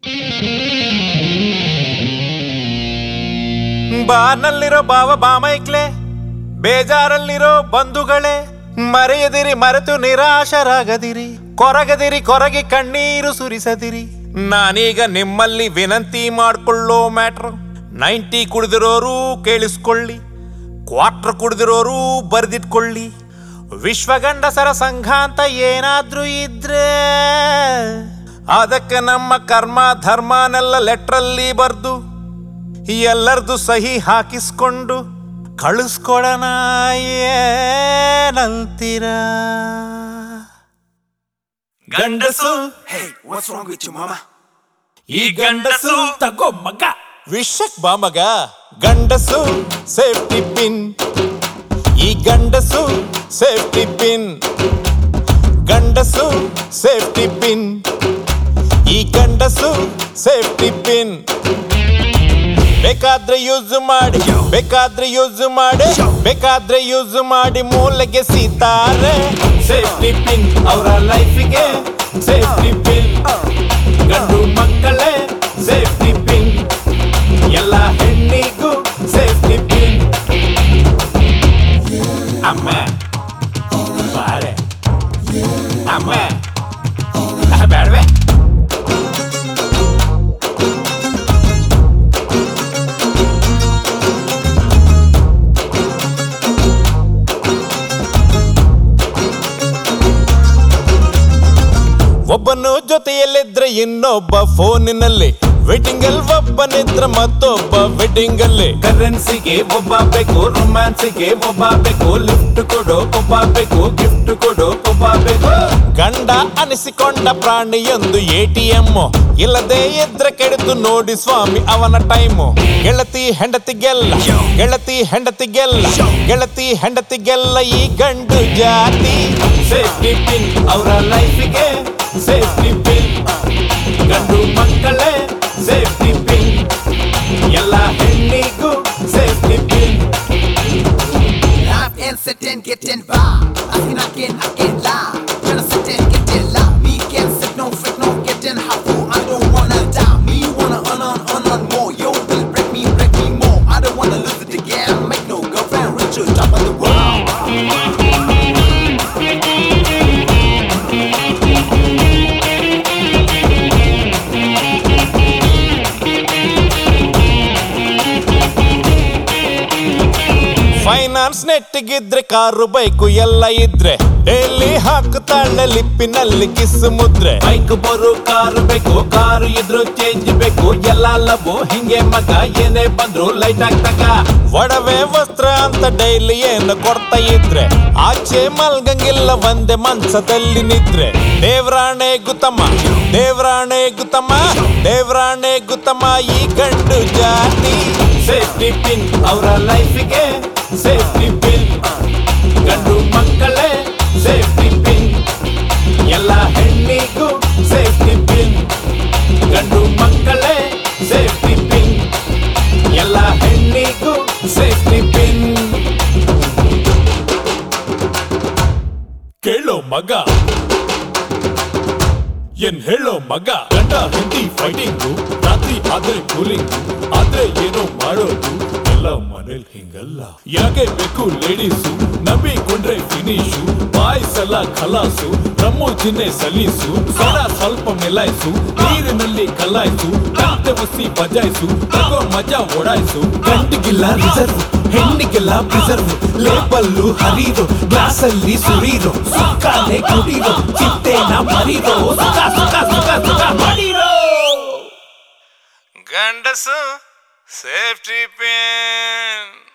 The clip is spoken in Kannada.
ಬಾರ್ನಲ್ಲಿರೋ ಬಾವ ಬಾಮೈಕ್ಲೆ ಬೇಜಾರಲ್ಲಿರೋ ಬಂಧುಗಳೇ ಮರೆಯದಿರಿ ಮರೆತು ನಿರಾಶರಾಗದಿರಿ ಕೊರಗದಿರಿ ಕೊರಗಿ ಕಣ್ಣೀರು ಸುರಿಸದಿರಿ ನಾನೀಗ ನಿಮ್ಮಲ್ಲಿ ವಿನಂತಿ ಮಾಡ್ಕೊಳ್ಳೋ ಮ್ಯಾಟ್ರ್ ನೈಂಟಿ ಕುಡಿದಿರೋರು ಕೇಳಿಸ್ಕೊಳ್ಳಿ ಕ್ವಾರ್ಟರ್ ಕುಡಿದಿರೋರು ಬರೆದಿಟ್ಕೊಳ್ಳಿ ವಿಶ್ವಗಂಡಸರ ಸಂಘ ಅಂತ ಏನಾದ್ರೂ ಇದ್ರೆ ಅದಕ್ಕೆ ನಮ್ಮ ಕರ್ಮ ಧರ್ಮನೆಲ್ಲ ಲೆಟ್ರಲ್ಲಿ ಬರ್ದು ಎಲ್ಲರದು ಸಹಿ ಹಾಕಿಸ್ಕೊಂಡು ಕಳಿಸ್ಕೊಡಣ ಏನಂತೀರ ಗಂಡಸು Hey, what's wrong with you, mama? ಈ ಗಂಡಸು ತಗೋ ಮಗ ವಿಷಕ್ ಬಾ ಮಗ ಗಂಡಸು ಸೇಫ್ಟಿ ಪಿನ್ ಈ ಗಂಡಸು ಸೇಫ್ಟಿ ಪಿನ್ ಗಂಡಸು ಸೇಫ್ಟಿ ಪಿನ್ ಈ ಗಂಡಸು ಸೇಫ್ಟಿ ಪಿನ್ ಬೇಕಾದ್ರೆ ಯೂಸ್ ಮಾಡಿ ಬೇಕಾದ್ರೆ ಯೂಸ್ ಮಾಡಿ ಬೇಕಾದ್ರೆ ಯೂಸ್ ಮಾಡಿ ಮೂಲೆಗೆ ಸೀತಾರೆ ಸೇಫ್ಟಿ ಪಿನ್ ಅವರ ಲೈಫಿಗೆ ಸೇಫ್ಟಿ ಪಿನ್ ಗಂಡು ಮಕ್ಕಳೇ ಸೇಫ್ಟಿ ಪಿನ್ ಎಲ್ಲ ಹೆಣ್ಣಿಗೂ ಸೇಫ್ಟಿ ಪಿನ್ ಅಮ್ಮ ಬಾರೆ ಅಮ್ಮ ಬೇಡವೆ ಒಬ್ಬನು ಜೊತೆಯಲ್ಲಿದ್ರೆ ಇನ್ನೊಬ್ಬ ಫೋನಿನಲ್ಲಿ ವೆಡ್ಡಿಂಗ್ ಅಲ್ಲಿ ಒಬ್ಬನಿದ್ರೆ ಮತ್ತೊಬ್ಬ ವೆಡ್ಡಿಂಗ್ ಅಲ್ಲಿ ಕರೆನ್ಸಿಗೆ ಒಬ್ಬ ಬೇಕು ರೊಮ್ಯಾನ್ಸಿಗೆ ಒಬ್ಬ ಬೇಕು ಲಿಫ್ಟ್ ಕೊಡೋ ಒಬ್ಬ ಬೇಕು ಗಿಫ್ಟ್ ಕೊಡೋ ಒಬ್ಬ ಬೇಕು ಗಂಡ ಅನಿಸಿಕೊಂಡ ಪ್ರಾಣಿಯೊಂದು ಎ ಟಿ ಎಂ ಇಲ್ಲದೆ ಇದ್ರೆ ಕೆಡಿತು ನೋಡಿ ಸ್ವಾಮಿ ಅವನ ಟೈಮು ಗೆಳತಿ ಹೆಂಡತಿಗೆಲ್ಲ ಗೆಳತಿ ಹೆಂಡತಿಗೆಲ್ಲ ಗೆಳತಿ ಹೆಂಡತಿಗೆಲ್ಲ ಈ ಗಂಡು ಜಾತಿ ಸೇಫ್ಟಿ ಪಿನ್ ಅವರ ಲೈಫಿಗೆ ಸೇಫ್ಟಿ ಪಿನ್ ಗಂಡು ಮಕ್ಕಳೇ ಸೇಫ್ಟಿ ಪಿನ್ ಎಲ್ಲ ಹೆಣ್ಣಿಗೂ safety pin Life and sit and get in bar. Asking again, again, lie. Tryna sit and get in lie. Me can't sit, no fit, no get in. How fool, I don't wanna die. Me wanna earn on, earn on more. Yo, will break me, break me more. I don't wanna lose it again. Make no girlfriend, rich, top of the world. Finance ನೆಟ್ಟಿಗಿದ್ರೆ ಕಾರು ಬೈಕು ಎಲ್ಲ ಇದ್ರೆ ಡೈಲಿ ಹಾಕುತ್ತಾಳೆ ಲಿಪ್ಪಿನಲ್ಲಿ ಕಿಸ್ ಮುದ್ರೆ ಬೈಕ್ ಬರು ಕಾರು ಬೇಕು ಕಾರು ಇದ್ರು ಚೇಂಜ್ ಬೇಕು ಎಲ್ಲ ಲವ್ ಹಿಂಗೆ ಮಗ ಏನೇ ಬಂದ್ರು ಲೈಟ್ ಆಗ್ತಕ ಒಡವೆ ವಸ್ತ್ರ ಅಂತ ಡೈಲಿ ಏನು ಕೊಡ್ತಾ ಇದ್ರೆ ಆಚೆ ಮಲ್ಗಂಗಿಲ್ಲ ಒಂದೇ ಮನ್ಸದಲ್ಲಿ ನಿದ್ರೆ ದೇವ್ರಾಣೆ ಗುತಮ್ಮ ದೇವ್ರಾಣೆ ಗುತಮ್ಮ ದೇವ್ರಾಣೆ ಗುತಮ್ಮ ಈ ಗಂಡು ಜಾತಿ ಸೇಫ್ಟಿ ಪಿನ್ ಅವರ ಲೈಫಿಗೆ ಸೇಫ್ಟಿ ಪಿನ್ ಗಂಡು ಮಕ್ಕಳೇ ಸೇಫ್ಟಿ ಪಿನ್ ಎಲ್ಲ ಹೆಣ್ಣಿಗೂ ಸೇಫ್ಟಿ ಪಿನ್ ಗಂಡು ಮಕ್ಕಳೇ ಸೇಫ್ಟಿ ಪಿನ್ ಎಲ್ಲ ಹೆಣ್ಣಿಗೂ ಸೇಫ್ಟಿ ಪಿನ್ ಕೇಳೋ ಮಗ ಏನ್ ಹೇಳೋ ಮಗ ಗಂಡ ಹಿಂದಿ ಫೈಟಿಂಗು ರಾತ್ರಿ ಆದ್ರೆ ಕೂಲಿಂಗು ಆದ್ರೆ ಏನೋ ಮಾಡೋದು ಎಲ್ಲ ಮನೇಲಿ ಹಿಂಗಲ್ಲ ಯಾಕೆ ಬೇಕು ಲೇಡೀಸು ನಂಬಿಕೊಂಡ್ರೆ ಫಿನಿಶು ಬಾಯ್ಸ್ ಎಲ್ಲ ಖಲಾಸು ರಮ್ಮು ಚಿನ್ನೆ ಸಲೀಸು ಸಡ ಸ್ವಲ್ಪ ಮೆಲಾಯಿಸು ನೀರಿನಲ್ಲಿ ಕಲ್ಲಾಯ್ಸು ಕಂತೆ ಒಸಿ ಬಜಾಯಿಸು ತಗೋ ಮಜಾ ಓಡಾಯಿಸು ಗಂಡಿಗಿಲ್ಲ ರಿಸರ್ವ್ ಹೆಣ್ಣಿಗೆಲ್ಲ ಪ್ರಿಸರ್ವ್ ಲೇಬಲ್ಲು ಹರಿದು ಗ್ಲಾಸ್ ಅಲ್ಲಿ ಸುರಿದು ಸುಕ್ಕಾನೆ ಕುಡಿದು ಚಿಟ್ಟೆನ ಮರಿದು ಸುಖ ಸುಖ ಸುಖ ಸುಖ ಮಡಿರೋ ಗಂಡಸು ಸೇಫ್ಟಿ ಪೇನ್